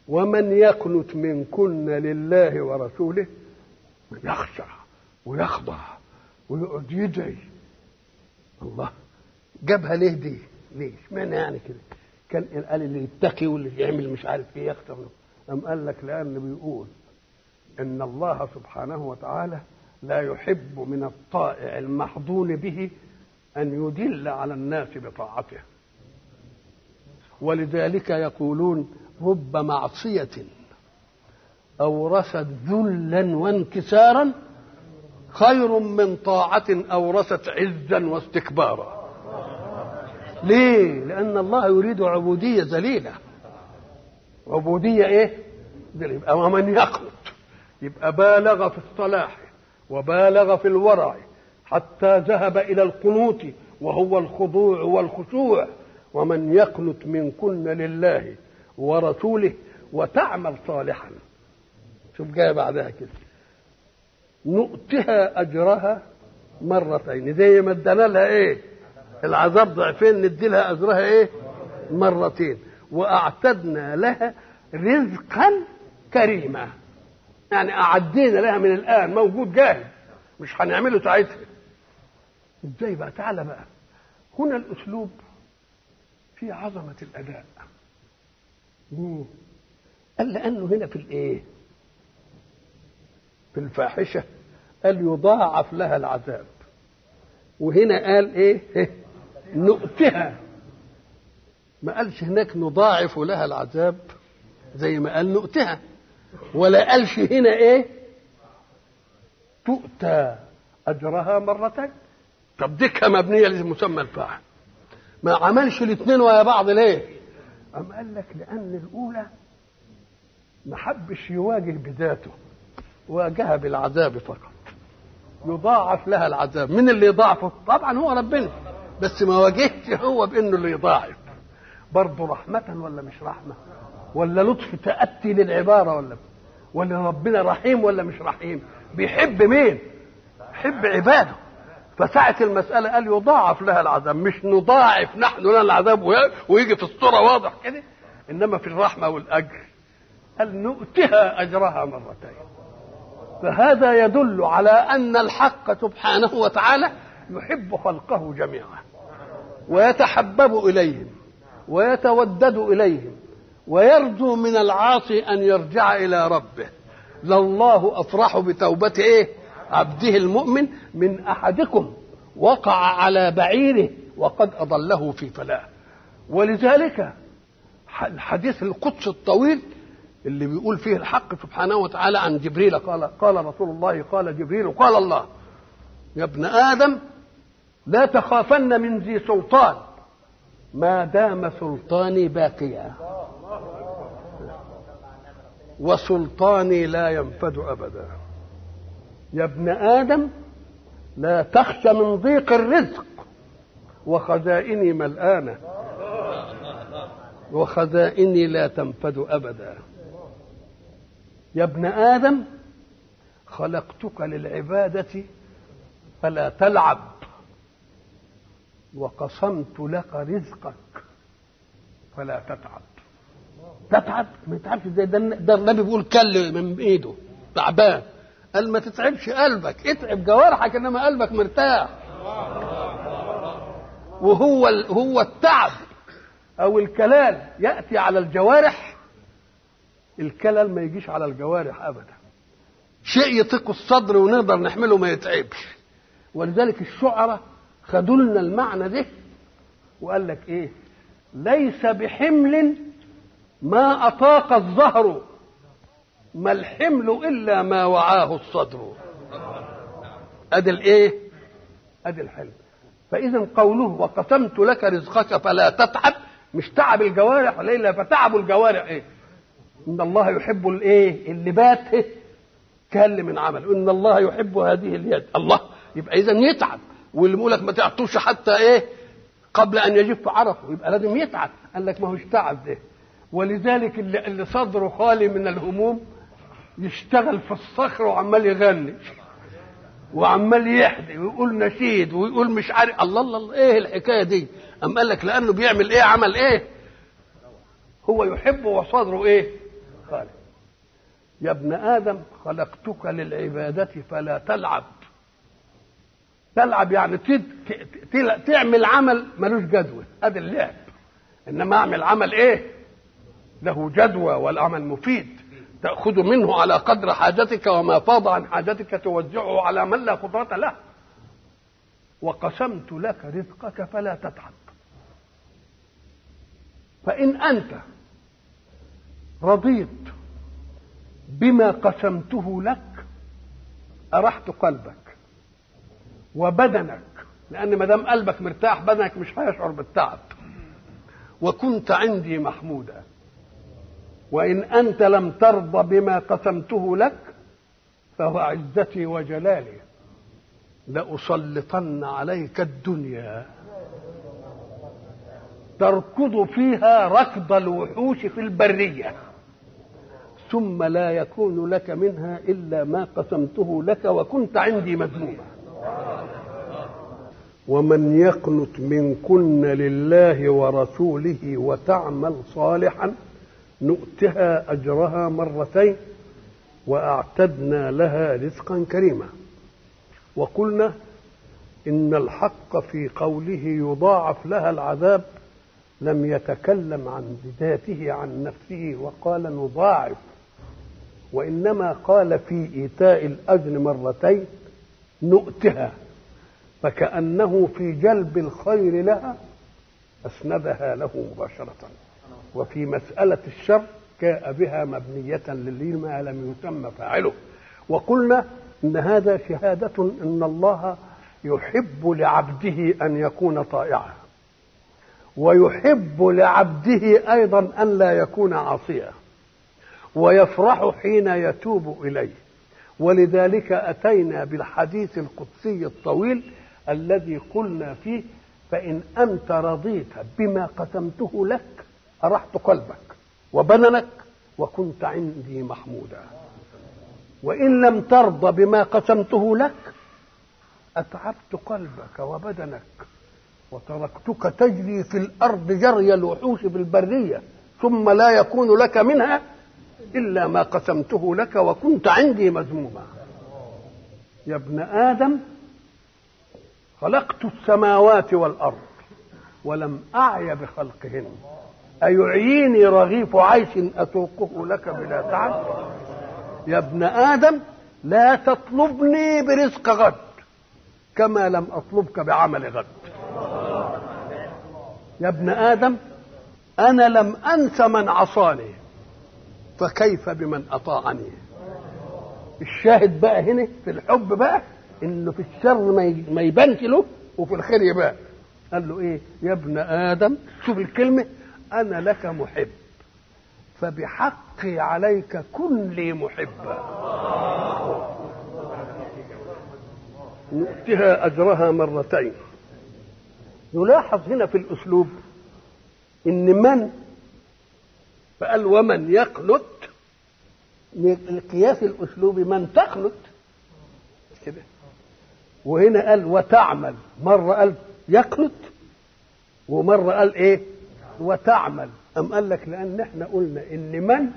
ومن يقنت منكن لله ورسوله يخشع ويخضع ويقعد يدعي الله جابها ليه دي؟ ليه؟ اشمعنى يعني كده؟ كان قال اللي يتقي واللي يعمل مش عارف ايه يخشع أم قال لك لأن بيقول إن الله سبحانه وتعالى لا يحب من الطائع المحظون به أن يدل على الناس بطاعته ولذلك يقولون رب معصية أورثت ذلا وانكسارا خير من طاعة أورثت عزا واستكبارا ليه؟ لأن الله يريد عبودية ذليلة عبودية إيه؟ ذليلة ومن يقنط يبقى بالغ في الصلاح وبالغ في الورع حتى ذهب إلى القنوت وهو الخضوع والخشوع ومن يقنت منكن لله ورسوله وتعمل صالحا شوف جاي بعدها كده نؤتها اجرها مرتين زي ما ادانا لها ايه العذاب ضعفين ندي لها اجرها ايه مرتين واعتدنا لها رزقا كريما يعني اعدينا لها من الان موجود جاهز مش هنعمله ساعتها ازاي بقى تعالى بقى هنا الاسلوب في عظمه الاداء مم. قال لانه هنا في الايه في الفاحشه قال يضاعف لها العذاب وهنا قال ايه نؤتها ما قالش هناك نضاعف لها العذاب زي ما قال نؤتها ولا قالش هنا ايه تؤتى اجرها مرتين طب ديكها مبنيه لمسمى الفاعل ما عملش الاثنين ويا بعض ليه أم قال لك لأن الأولى ما حبش يواجه بذاته واجهها بالعذاب فقط يضاعف لها العذاب من اللي يضاعفه طبعا هو ربنا بس ما واجهش هو بانه اللي يضاعف برضه رحمة ولا مش رحمة ولا لطف تأتي للعبارة ولا ولا ربنا رحيم ولا مش رحيم بيحب مين يحب عباده فساعة المسألة قال يضاعف لها العذاب مش نضاعف نحن لنا العذاب ويجي في الصورة واضح كده إنما في الرحمة والأجر قال نؤتها أجرها مرتين فهذا يدل على أن الحق سبحانه وتعالى يحب خلقه جميعا ويتحبب إليهم ويتودد إليهم ويرجو من العاصي أن يرجع إلى ربه لله أفرح بتوبة إيه عبده المؤمن من أحدكم وقع على بعيره وقد أضله في فلاة ولذلك الحديث القدس الطويل اللي بيقول فيه الحق سبحانه وتعالى عن جبريل قال قال رسول الله قال جبريل قال الله يا ابن آدم لا تخافن من ذي سلطان ما دام سلطاني باقيا وسلطاني لا ينفد أبدا يا ابن آدم لا تخش من ضيق الرزق وخزائني ملآنة وخزائني لا تنفد أبدا يا ابن آدم خلقتك للعبادة فلا تلعب وقسمت لك رزقك فلا تتعب تتعب ما تتعبش ازاي ده, ده النبي بيقول كل من ايده تعبان قال ما تتعبش قلبك اتعب جوارحك انما قلبك مرتاح وهو هو التعب او الكلال ياتي على الجوارح الكلل ما يجيش على الجوارح ابدا شيء يطيق الصدر ونقدر نحمله ما يتعبش ولذلك الشعراء خدوا لنا المعنى ده وقال لك ايه ليس بحمل ما اطاق الظهر ما الحمل الا ما وعاه الصدر ادي الايه ادي الحلم فاذا قوله وقسمت لك رزقك فلا تتعب مش تعب الجوارح ليلا فتعب الجوارح ايه ان الله يحب الايه اللبات كل من عمل ان الله يحب هذه اليد الله يبقى اذا يتعب واللي بيقول لك ما تعطوش حتى ايه قبل ان يجف عرفه يبقى لازم يتعب قال لك ما هوش تعب ده ولذلك اللي, اللي صدره خالي من الهموم يشتغل في الصخر وعمال يغني وعمال يحدي ويقول نشيد ويقول مش عارف الله الله, الله ايه الحكايه دي أم قال لك لانه بيعمل ايه عمل ايه هو يحب وصدره ايه قال يا ابن ادم خلقتك للعباده فلا تلعب تلعب يعني تد... ت... تعمل عمل ملوش جدوى هذا اللعب انما اعمل عمل ايه له جدوى والعمل مفيد تاخذ منه على قدر حاجتك وما فاض عن حاجتك توزعه على من لا قدره له وقسمت لك رزقك فلا تتعب فان انت رضيت بما قسمته لك ارحت قلبك وبدنك لان ما دام قلبك مرتاح بدنك مش هيشعر بالتعب وكنت عندي محمودا وان انت لم ترضى بما قسمته لك فهو عزتي وجلالي لاسلطن عليك الدنيا تركض فيها ركض الوحوش في البريه ثم لا يكون لك منها الا ما قسمته لك وكنت عندي مذموما ومن يقنت منكن لله ورسوله وتعمل صالحا نؤتها اجرها مرتين واعتدنا لها رزقا كريما وقلنا ان الحق في قوله يضاعف لها العذاب لم يتكلم عن ذاته عن نفسه وقال نضاعف وانما قال في ايتاء الاجر مرتين نؤتها فكانه في جلب الخير لها اسندها له مباشره وفي مساله الشر جاء بها مبنيه لما لم يسمى فاعله وقلنا ان هذا شهاده ان الله يحب لعبده ان يكون طائعا ويحب لعبده ايضا ان لا يكون عاصيا ويفرح حين يتوب اليه ولذلك اتينا بالحديث القدسي الطويل الذي قلنا فيه فان انت رضيت بما قسمته لك ارحت قلبك وبدنك وكنت عندي محمودا وان لم ترضى بما قسمته لك اتعبت قلبك وبدنك وتركتك تجري في الارض جري الوحوش في البريه ثم لا يكون لك منها الا ما قسمته لك وكنت عندي مذموما يا ابن ادم خلقت السماوات والارض ولم اعي بخلقهن ايعيني رغيف عيش اتوقه لك بلا تعب يا ابن ادم لا تطلبني برزق غد كما لم اطلبك بعمل غد يا ابن ادم انا لم انس من عصاني فكيف بمن اطاعني الشاهد بقى هنا في الحب بقى انه في الشر ما يبانش له وفي الخير يبان قال له ايه يا ابن ادم شوف الكلمه انا لك محب فبحقي عليك كن لي محبا نؤتها اجرها مرتين يلاحظ هنا في الاسلوب ان من فقال ومن يقنت القياس الاسلوبي من تقنت كده وهنا قال وتعمل مرة قال يقنت ومرة قال ايه وتعمل أم قال لك لأن احنا قلنا إن من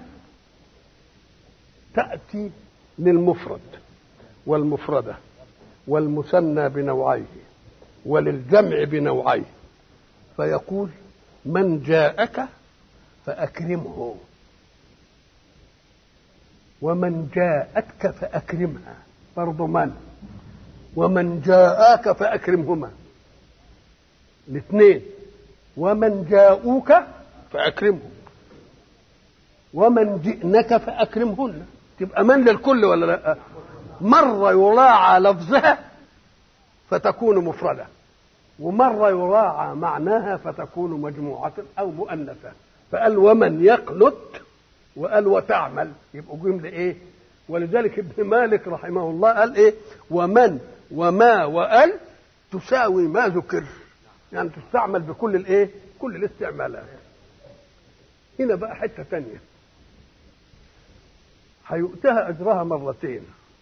تأتي للمفرد والمفردة والمثنى بنوعيه وللجمع بنوعيه فيقول من جاءك فأكرمه ومن جاءتك فأكرمها برضو من ومن جاءك فأكرمهما الاثنين ومن جاءوك فأكرمهم ومن جئنك فأكرمهن تبقى من للكل ولا لا مرة يراعى لفظها فتكون مفردة ومرة يراعى معناها فتكون مجموعة أو مؤنثة فقال ومن يقنت وقال وتعمل يبقوا جملة إيه ولذلك ابن مالك رحمه الله قال إيه ومن وما وقال تساوي ما ذكر يعني تستعمل بكل الايه كل الاستعمالات هنا بقى حته تانية هيؤتها اجرها مرتين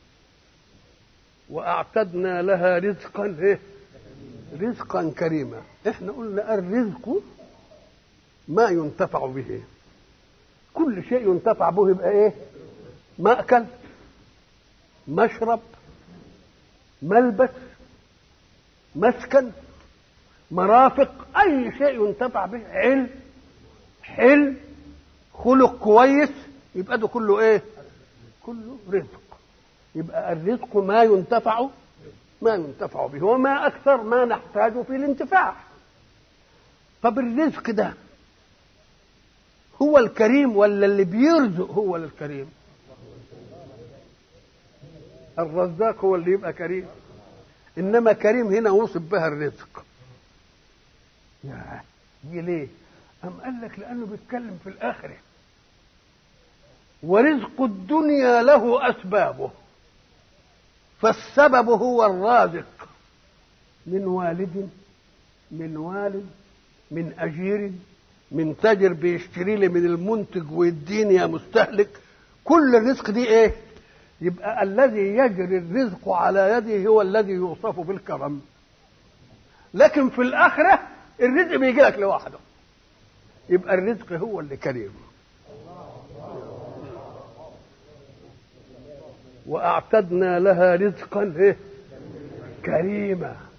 واعتدنا لها رزقا ايه رزقا كريما احنا قلنا الرزق ما ينتفع به كل شيء ينتفع به يبقى ايه مأكل مشرب ملبس مسكن مرافق اي شيء ينتفع به علم حلم خلق كويس يبقى ده كله ايه كله رزق يبقى الرزق ما ينتفع ما ينتفع به وما اكثر ما نحتاج في الانتفاع طب الرزق ده هو الكريم ولا اللي بيرزق هو الكريم الرزاق هو اللي يبقى كريم انما كريم هنا وصف بها الرزق يا دي ليه أم قال لك لأنه بيتكلم في الآخرة ورزق الدنيا له أسبابه فالسبب هو الرازق من والد من والد من أجير من تاجر بيشتري لي من المنتج ويديني يا مستهلك كل الرزق دي ايه يبقى الذي يجري الرزق على يده هو الذي يوصف بالكرم لكن في الآخرة الرزق بيجي لك لوحده يبقى الرزق هو اللي كريم واعتدنا لها رزقا ايه كريما